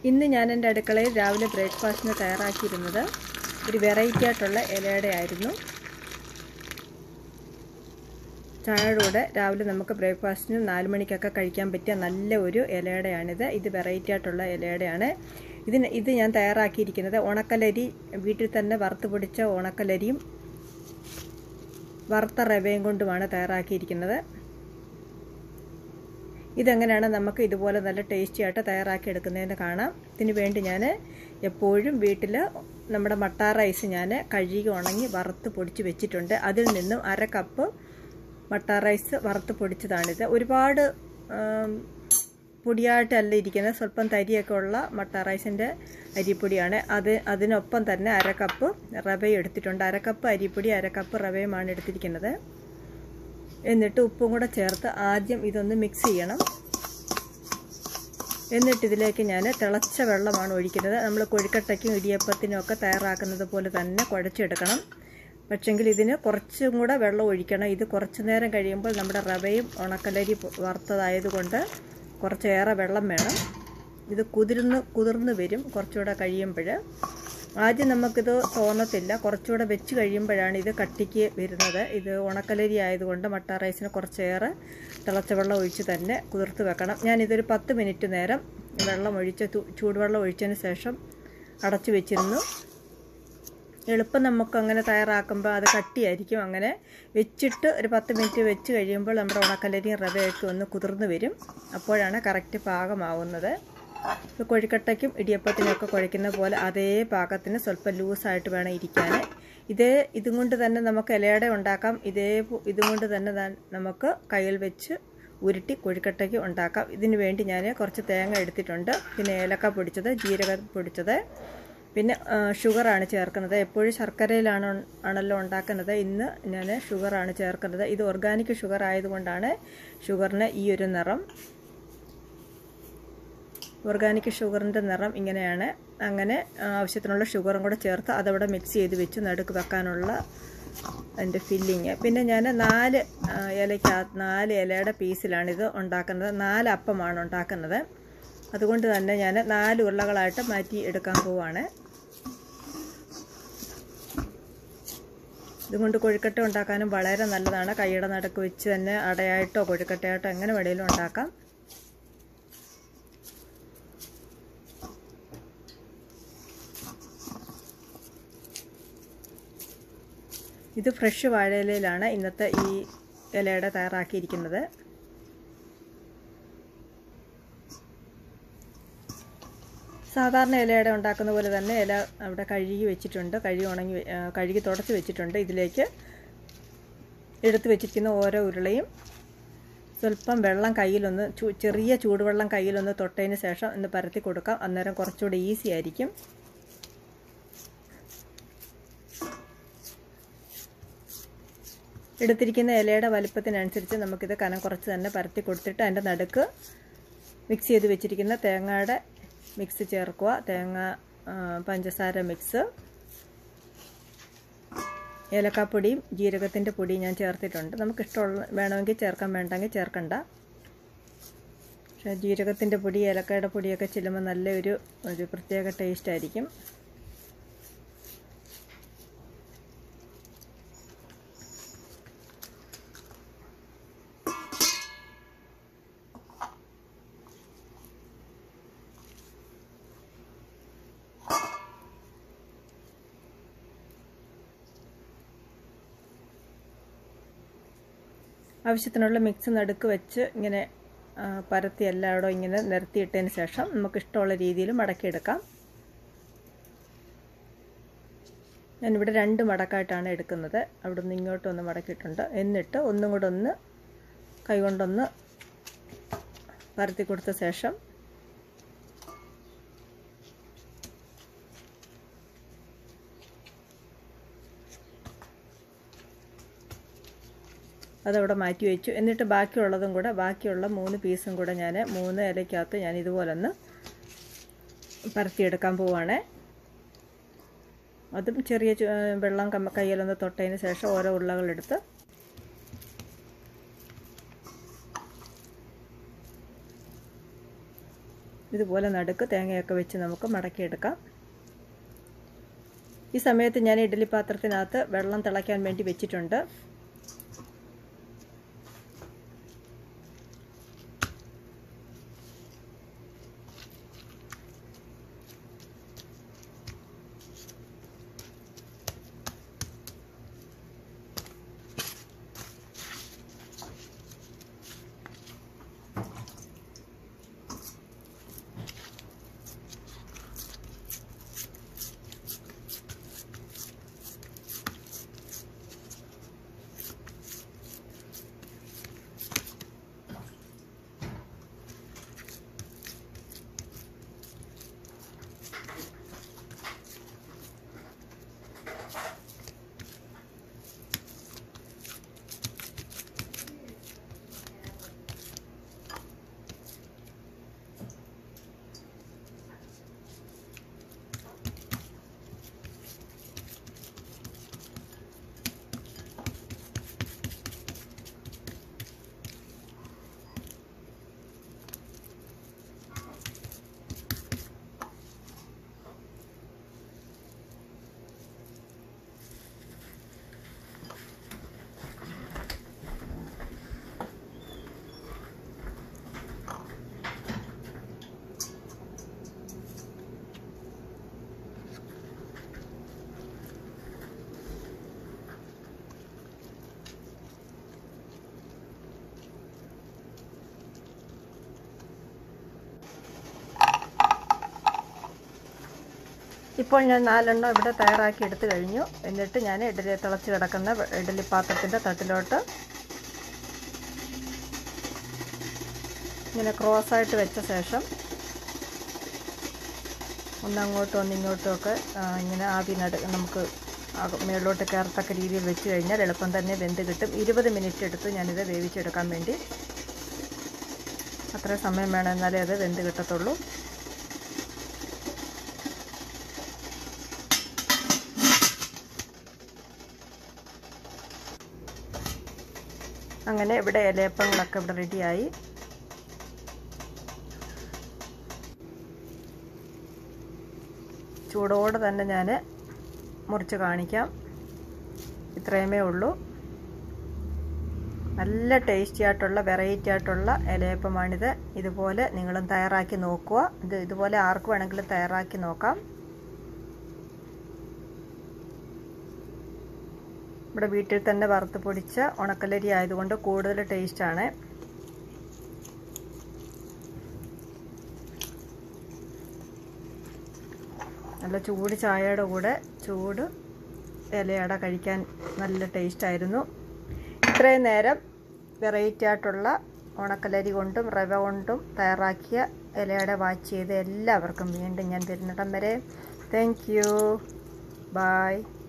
ഇന്ന് ഞാൻ എൻ്റെ അടുക്കളയിൽ രാവിലെ ബ്രേക്ക്ഫാസ്റ്റിന് തയ്യാറാക്കിയിരുന്നത് ഒരു വെറൈറ്റി ആയിട്ടുള്ള ഇലയുടെ ആയിരുന്നു ചായയുടെ കൂടെ രാവിലെ നമുക്ക് ബ്രേക്ക്ഫാസ്റ്റിന് നാല് മണിക്കൊക്കെ കഴിക്കാൻ പറ്റിയ നല്ല ഒരു ഇലയുടെയാണിത് ഇത് വെറൈറ്റി ആയിട്ടുള്ള ഇലയുടെയാണ് ഇതിന് ഇത് ഞാൻ തയ്യാറാക്കിയിരിക്കുന്നത് ഉണക്കലരി വീട്ടിൽ തന്നെ വറുത്ത് പൊടിച്ച ഉണക്കലരിയും വറുത്ത റവയും കൊണ്ടുമാണ് തയ്യാറാക്കിയിരിക്കുന്നത് ഇതെങ്ങനെയാണ് നമുക്ക് ഇതുപോലെ നല്ല ടേസ്റ്റി ആയിട്ട് തയ്യാറാക്കി എടുക്കുന്നതെന്ന് കാണാം ഇതിന് വേണ്ടി ഞാൻ എപ്പോഴും വീട്ടിൽ നമ്മുടെ മട്ട റൈസ് ഞാൻ കഴുകി ഉണങ്ങി വറുത്ത് പൊടിച്ച് വെച്ചിട്ടുണ്ട് അതിൽ നിന്നും അര കപ്പ് മട്ട റൈസ് വറുത്ത് പൊടിച്ചതാണിത് ഒരുപാട് പൊടിയായിട്ടല്ല ഇരിക്കുന്നത് സ്വല്പം തരിയൊക്കെ ഉള്ള മട്ട റൈസിൻ്റെ അരിപ്പൊടിയാണ് അത് അതിനൊപ്പം തന്നെ അര കപ്പ് റവയും എടുത്തിട്ടുണ്ട് അര കപ്പ് അരിപ്പൊടി അര കപ്പ് റവയുമാണ് എടുത്തിരിക്കുന്നത് എന്നിട്ട് ഉപ്പും കൂടെ ചേർത്ത് ആദ്യം ഇതൊന്ന് മിക്സ് ചെയ്യണം എന്നിട്ട് ഇതിലേക്ക് ഞാൻ തിളച്ച വെള്ളമാണ് ഒഴിക്കുന്നത് നമ്മൾ കൊഴുക്കട്ടയ്ക്കും ഇടിയപ്പത്തിനും ഒക്കെ തയ്യാറാക്കുന്നത് പോലെ തന്നെ കുഴച്ചെടുക്കണം പക്ഷെങ്കിൽ ഇതിന് കുറച്ചും കൂടെ വെള്ളം ഒഴിക്കണം ഇത് കുറച്ച് നേരം കഴിയുമ്പോൾ നമ്മുടെ റവയും ഉണക്കലരി വറുത്തതായതുകൊണ്ട് കുറച്ചേറെ വെള്ളം വേണം ഇത് കുതിർന്ന് കുതിർന്ന് വരും കുറച്ചുകൂടെ കഴിയുമ്പോൾ ആദ്യം നമുക്കിത് തോന്നത്തില്ല കുറച്ചുകൂടെ വെച്ച് കഴിയുമ്പോഴാണ് ഇത് കട്ടിക്ക് വരുന്നത് ഇത് ഉണക്കലരി ആയതുകൊണ്ട് മട്ട റൈസിന് കുറച്ചേറെ തിളച്ച വെള്ളം ഒഴിച്ച് തന്നെ കുതിർത്ത് വെക്കണം ഞാനിതൊരു പത്ത് മിനിറ്റ് നേരം വെള്ളം ഒഴിച്ച് ചൂടുവെള്ളം ഒഴിച്ചതിന് ശേഷം അടച്ചു വെച്ചിരുന്നു എളുപ്പം നമുക്ക് അങ്ങനെ തയ്യാറാക്കുമ്പോൾ അത് കട്ടിയായിരിക്കും അങ്ങനെ വെച്ചിട്ട് ഒരു പത്ത് മിനിറ്റ് വെച്ച് കഴിയുമ്പോൾ നമ്മുടെ ഉണക്കലരിയും റവയൊക്കെ ഒന്ന് കുതിർന്ന് വരും അപ്പോഴാണ് കറക്റ്റ് പാകമാവുന്നത് ഇപ്പോൾ കൊഴുക്കട്ടയ്ക്കും ഇടിയപ്പത്തിനൊക്കെ കുഴയ്ക്കുന്ന പോലെ അതേ പാകത്തിന് സ്വല്പം ലൂസായിട്ട് വേണം ഇരിക്കാൻ ഇതേ ഇതും കൊണ്ട് തന്നെ നമുക്ക് ഇലയുടെ ഉണ്ടാക്കാം ഇതേ ഇതും കൊണ്ട് തന്നെ നമുക്ക് കയ്യിൽ വെച്ച് ഉരുട്ടി കൊഴുക്കട്ടയ്ക്ക് ഉണ്ടാക്കാം ഇതിനു വേണ്ടി ഞാൻ കുറച്ച് തേങ്ങ എടുത്തിട്ടുണ്ട് പിന്നെ ഏലക്ക പൊടിച്ചത് ജീരകം പൊടിച്ചത് പിന്നെ ഷുഗറാണ് ചേർക്കുന്നത് എപ്പോഴും ശർക്കരയിലാണ് ആണല്ലോ ഉണ്ടാക്കുന്നത് ഇന്ന് ഞാൻ ഷുഗറാണ് ചേർക്കുന്നത് ഇത് ഓർഗാനിക് ഷുഗർ ആയതുകൊണ്ടാണ് ഷുഗറിന് ഈ ഒരു നിറം ഓർഗാനിക് ഷുഗറിൻ്റെ നിറം ഇങ്ങനെയാണ് അങ്ങനെ ആവശ്യത്തിനുള്ള ഷുഗറും കൂടെ ചേർത്ത് അതവിടെ മിക്സ് ചെയ്ത് വെച്ച് നടുക്ക് വെക്കാനുള്ള അതിൻ്റെ ഫില്ലിങ് പിന്നെ ഞാൻ നാല് ഇലയ്ക്ക് നാല് ഇലയുടെ പീസിലാണിത് ഉണ്ടാക്കുന്നത് നാല് അപ്പമാണ് ഉണ്ടാക്കുന്നത് അതുകൊണ്ട് തന്നെ ഞാൻ നാല് ഉരുളകളായിട്ട് മാറ്റി എടുക്കാൻ പോവാണ് ഇതുകൊണ്ട് കൊഴുക്കട്ട ഉണ്ടാക്കാനും വളരെ നല്ലതാണ് കൈയുടെ നടുക്ക് വെച്ച് തന്നെ അടയായിട്ടോ കൊഴുക്കട്ടയായിട്ടോ എങ്ങനെ വേണേലും ഉണ്ടാക്കാം ഇത് ഫ്രഷ് വാഴയിലയിലാണ് ഇന്നത്തെ ഈ ഇലയുടെ തയ്യാറാക്കിയിരിക്കുന്നത് സാധാരണ ഇലയുടെ ഉണ്ടാക്കുന്ന പോലെ തന്നെ ഇല അവിടെ കഴുകി വെച്ചിട്ടുണ്ട് കഴുകി ഉണങ്ങി കഴുകി തുടച്ച് വെച്ചിട്ടുണ്ട് ഇതിലേക്ക് എടുത്തു വെച്ചിരിക്കുന്ന ഓരോ ഉരുളയും സ്വല്പം വെള്ളം കയ്യിലൊന്ന് ചെറിയ ചൂടുവെള്ളം കയ്യിലൊന്ന് തൊട്ടതിന് ശേഷം ഒന്ന് പരത്തി കൊടുക്കാം അന്നേരം കുറച്ചുകൂടി ഈസി ആയിരിക്കും എടുത്തിരിക്കുന്ന ഇലയുടെ വലിപ്പത്തിനനുസരിച്ച് നമുക്കിത് കനം കുറച്ച് തന്നെ പരത്തി കൊടുത്തിട്ട് അതിൻ്റെ നടുക്ക് മിക്സ് ചെയ്ത് വെച്ചിരിക്കുന്ന തേങ്ങയുടെ മിക്സ് ചേർക്കുക തേങ്ങ പഞ്ചസാര മിക്സ് ഏലക്കാപ്പൊടിയും ജീരകത്തിൻ്റെ പൊടിയും ഞാൻ ചേർത്തിട്ടുണ്ട് നമുക്ക് ഇഷ്ടമുള്ള വേണമെങ്കിൽ ചേർക്കാൻ വേണ്ടെങ്കിൽ ചേർക്കണ്ട പക്ഷേ ജീരകത്തിൻ്റെ പൊടി ഏലക്കയുടെ പൊടിയൊക്കെ ചെല്ലുമ്പോൾ നല്ലൊരു ഒരു പ്രത്യേക ടേസ്റ്റ് ആയിരിക്കും ആവശ്യത്തിനുള്ള മിക്സ് നടുക്ക് വെച്ച് ഇങ്ങനെ പരത്തി എല്ലായിടവും ഇങ്ങനെ നിരത്തിയിട്ടതിന് ശേഷം നമുക്ക് ഇഷ്ടമുള്ള രീതിയിൽ മടക്കിയെടുക്കാം ഞാനിവിടെ രണ്ട് മടക്കായിട്ടാണ് എടുക്കുന്നത് അവിടെ നിന്ന് ഇങ്ങോട്ടൊന്ന് മടക്കിയിട്ടുണ്ട് എന്നിട്ട് ഒന്നും കൂടെ ഒന്ന് കൈകൊണ്ടൊന്ന് പരത്തി കൊടുത്ത ശേഷം അതവിടെ മാറ്റി വെച്ചു എന്നിട്ട് ബാക്കിയുള്ളതും കൂടെ ബാക്കിയുള്ള മൂന്ന് പീസും കൂടെ ഞാൻ മൂന്ന് ഇലയ്ക്കകത്ത് ഞാൻ ഇതുപോലെ ഒന്ന് പരത്തിയെടുക്കാൻ പോവുകയാണ് അതും ചെറിയ വെള്ളം കയ്യിലൊന്ന് തൊട്ടതിന് ശേഷം ഓരോ ഉരുളകളെടുത്ത് ഇതുപോലെ നടുക്ക് തേങ്ങയൊക്കെ വെച്ച് നമുക്ക് മടക്കിയെടുക്കാം ഈ സമയത്ത് ഞാൻ ഇഡ്ഡലി പാത്രത്തിനകത്ത് വെള്ളം തിളയ്ക്കാൻ വേണ്ടി വെച്ചിട്ടുണ്ട് ഇപ്പോൾ ഞാൻ നാലെണ്ണം ഇവിടെ തയ്യാറാക്കി എടുത്തു കഴിഞ്ഞു എന്നിട്ട് ഞാൻ ഇഡലി തിളച്ച് കിടക്കുന്ന ഇഡലി പാത്രത്തിൻ്റെ തട്ടിലോട്ട് ഇങ്ങനെ ക്രോസായിട്ട് വെച്ച ശേഷം ഒന്നങ്ങോട്ടും ഒന്നിങ്ങോട്ടും ഒക്കെ ഇങ്ങനെ ആവി നട നമുക്ക് മേളിലോട്ട് കയറത്തക്ക രീതിയിൽ വെച്ച് കഴിഞ്ഞാൽ എളുപ്പം തന്നെ വെന്ത് കിട്ടും ഇരുപത് മിനിറ്റ് എടുത്ത് ഞാനിത് വേവിച്ചെടുക്കാൻ വേണ്ടി അത്ര സമയം വേണം എന്നാലേ അത് വെന്ത് കിട്ടത്തുള്ളൂ അങ്ങനെ ഇവിടെ ഇലയപ്പങ്ങളൊക്കെ ഇവിടെ റെഡിയായി ചൂടോടെ തന്നെ ഞാൻ മുറിച്ച് കാണിക്കാം ഇത്രയുമേ ഉള്ളൂ നല്ല ടേസ്റ്റി ആയിട്ടുള്ള വെറൈറ്റി ആയിട്ടുള്ള ഇലയപ്പമാണിത് ഇതുപോലെ നിങ്ങളും തയ്യാറാക്കി നോക്കുക ഇത് ഇതുപോലെ ആർക്ക് വേണമെങ്കിലും തയ്യാറാക്കി നോക്കാം ഇവിടെ വീട്ടിൽ തന്നെ വറുത്ത് പൊടിച്ച ഉണക്കലരി ആയതുകൊണ്ട് കൂടുതൽ ടേസ്റ്റാണ് നല്ല ചൂട് ചായയുടെ കൂടെ ചൂട് ഇലയട കഴിക്കാൻ നല്ല ടേസ്റ്റായിരുന്നു ഇത്രയും നേരം വെറൈറ്റി ആയിട്ടുള്ള ഉണക്കലരി കൊണ്ടും റവ കൊണ്ടും തയ്യാറാക്കിയ ഇലയട വാച്ച് ചെയ്ത് എല്ലാവർക്കും വീണ്ടും ഞാൻ വരുന്നിടം വരെ താങ്ക് യു ബായ്